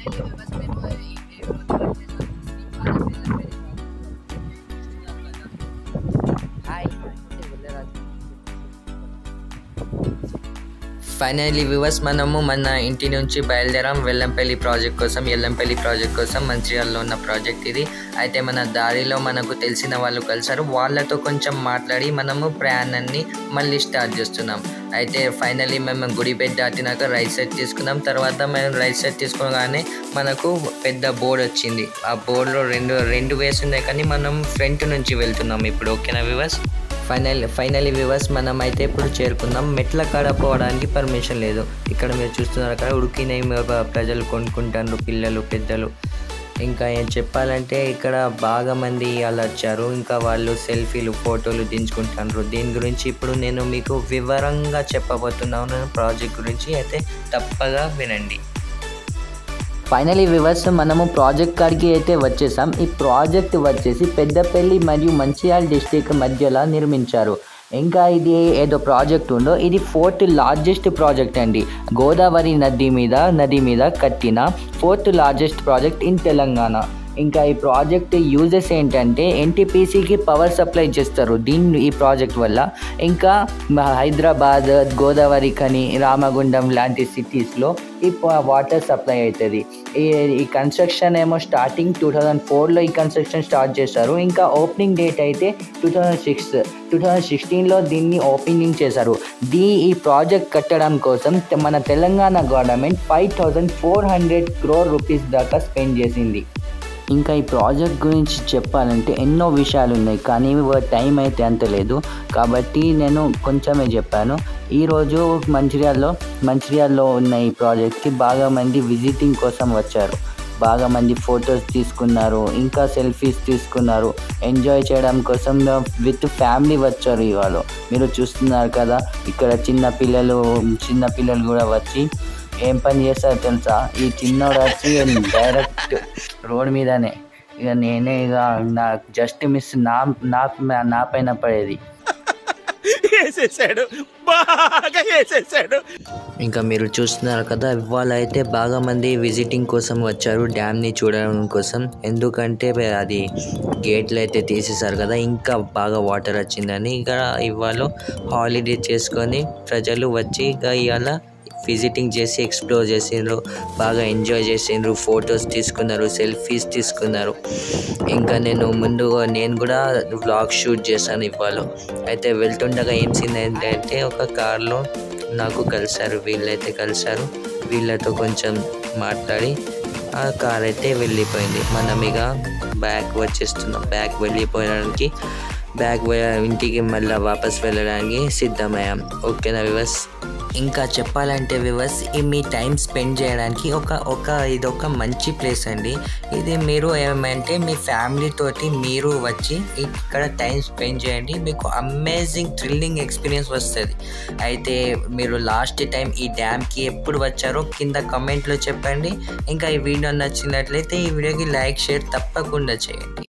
finally viewers మనము మన ఇంటి నుంచి బయలుదేరాం వెల్లంపల్లి ప్రాజెక్ట్ కోసం ఎల్లంపల్లి ప్రాజెక్ట్ కోసం మంచిర్యాలలో ఉన్న ప్రాజెక్ట్ ఇది అయితే మన దారిలో మనకు తెలిసిన వాళ్ళు కలిసారు వాళ్ళతో కొంచెం మాట్లాడి మనము ప్రయాణాన్ని మళ్ళీ స్టార్ట్ చేస్తున్నాం అయితే ఫైనల్లీ మేము గుడిపేట దాటినాక రైట్ సైడ్ తీసుకున్నాం తర్వాత మేము రైట్ సైడ్ తీసుకోగానే మనకు పెద్ద బోర్డు వచ్చింది ఆ బోర్డులో రెండు రెండు వేస్ ఉన్నాయి కానీ మనం ఫ్రంట్ నుంచి వెళ్తున్నాం ఇప్పుడు ఓకేనా వ్యూవర్స్ ఫైనల్ ఫైనలీ వ్యూవర్స్ మనం అయితే ఇప్పుడు చేరుకున్నాం మెట్ల కాడ పోవడానికి పర్మిషన్ లేదు ఇక్కడ మీరు చూస్తున్నారు అక్కడ ఉడికినవి ప్రజలు కొనుక్కుంటారు పిల్లలు పెద్దలు ఇంకా ఏం చెప్పాలంటే ఇక్కడ బాగా మంది అలా వచ్చారు ఇంకా వాళ్ళు సెల్ఫీలు ఫోటోలు దించుకుంటారు దీని గురించి ఇప్పుడు నేను మీకు వివరంగా చెప్పబోతున్నాను ప్రాజెక్ట్ గురించి అయితే తప్పగా వినండి ఫైనలీ వివర్స్ మనము ప్రాజెక్ట్ కాడికి అయితే వచ్చేసాం ఈ ప్రాజెక్ట్ వచ్చేసి పెద్దపల్లి మరియు మంచిర్యాల డిస్టిక్ మధ్యలో నిర్మించారు ఇంకా ఇది ఏదో ప్రాజెక్ట్ ఉందో ఇది ఫోర్త్ లార్జెస్ట్ ప్రాజెక్ట్ అండి గోదావరి నది మీద నది మీద కట్టిన fourth largest project in Telangana ఇంకా ఈ ప్రాజెక్ట్ యూజెస్ ఏంటంటే ఎన్టీపీసీకి పవర్ సప్లై చేస్తారు దీన్ని ఈ ప్రాజెక్ట్ వల్ల ఇంకా హైదరాబాద్ గోదావరి ఖని రామగుండం లాంటి సిటీస్లో ఈ వాటర్ సప్లై అవుతుంది ఈ ఈ కన్స్ట్రక్షన్ ఏమో స్టార్టింగ్ టూ థౌజండ్ ఫోర్లో ఈ కన్స్ట్రక్షన్ స్టార్ట్ చేశారు ఇంకా ఓపెనింగ్ డేట్ అయితే two thousand six two thousand సిక్స్టీన్లో దీన్ని ఓపెనింగ్ చేశారు దీ ఈ ప్రాజెక్ట్ కట్టడం కోసం మన Telangana government five thousand four hundred crore rupees దాకా స్పెండ్ చేసింది ఇంకా ఈ ప్రాజెక్ట్ గురించి చెప్పాలంటే ఎన్నో విషయాలు ఉన్నాయి కానీ టైం అయితే అంత లేదు కాబట్టి నేను కొంచెమే చెప్పాను ఈరోజు మంచిర్యాలలో మంచిర్యాలలో ఉన్న ఈ ప్రాజెక్ట్కి బాగా మంది విజిటింగ్ కోసం వచ్చారు బాగా మంది ఫొటోస్ తీసుకున్నారు ఇంకా సెల్ఫీస్ తీసుకున్నారు ఎంజాయ్ చేయడం కోసం విత్ ఫ్యామిలీ వచ్చారు ఇవాళ మీరు చూస్తున్నారు కదా ఇక్కడ చిన్న పిల్లలు చిన్న పిల్లలు కూడా వచ్చి ఏం పని చేస్తారు తెలుసా ఈ చిన్నోడు వచ్చి డైరెక్ట్ రోడ్ మీదనే ఇక నేనే ఇక నా జస్ట్ మిస్ నా నా నా పైన పడేది వేసేసాడు బాగా వేసేసాడు ఇంకా మీరు చూస్తున్నారు కదా ఇవాళ అయితే బాగా మంది విజిటింగ్ కోసం వచ్చారు డ్యామ్ని చూడడం కోసం ఎందుకంటే అది గేట్లు అయితే తీసేశారు కదా ఇంకా బాగా వాటర్ వచ్చిందని ఇక్కడ ఇవాళ హాలిడే చేసుకొని ప్రజలు వచ్చి ఇక ఇవాళ విజిటింగ్ చేసి ఎక్స్ప్లోర్ చేసిండ్రు బాగా ఎంజాయ్ చేసిండ్రు ఫొటోస్ తీసుకున్నారు సెల్ఫీస్ తీసుకున్నారు ఇంకా నేను ముందుగా నేను కూడా వ్లాగ్ షూట్ చేశాను ఇవాళ అయితే వెళ్తుండగా ఏం సీన్ ఏంటంటే ఒక కార్లో నాకు కలిశారు వీళ్ళైతే కలిశారు వీళ్ళతో కొంచెం మాట్లాడి ఆ కార్ అయితే వెళ్ళిపోయింది మనం ఇక బ్యాక్ వచ్చేస్తున్నాం బ్యాక్ వెళ్ళిపోయడానికి బ్యాక్ ఇంటికి మళ్ళీ వాపస్ వెళ్ళడానికి సిద్ధమయ్యాం ఓకేనా వివస్ ఇంకా చెప్పాలంటే వివస్ ఈ మీ టైం స్పెండ్ చేయడానికి ఒక ఒక ఇది ఒక మంచి ప్లేస్ అండి ఇది మీరు ఏమంటే మీ ఫ్యామిలీ తోటి మీరు వచ్చి ఇక్కడ టైం స్పెండ్ చేయండి మీకు అమేజింగ్ థ్రిల్లింగ్ ఎక్స్పీరియన్స్ వస్తుంది అయితే మీరు లాస్ట్ టైం ఈ డ్యామ్కి ఎప్పుడు వచ్చారో కింద కమెంట్లో చెప్పండి ఇంకా ఈ వీడియో నచ్చినట్లయితే ఈ వీడియోకి లైక్ షేర్ తప్పకుండా చేయండి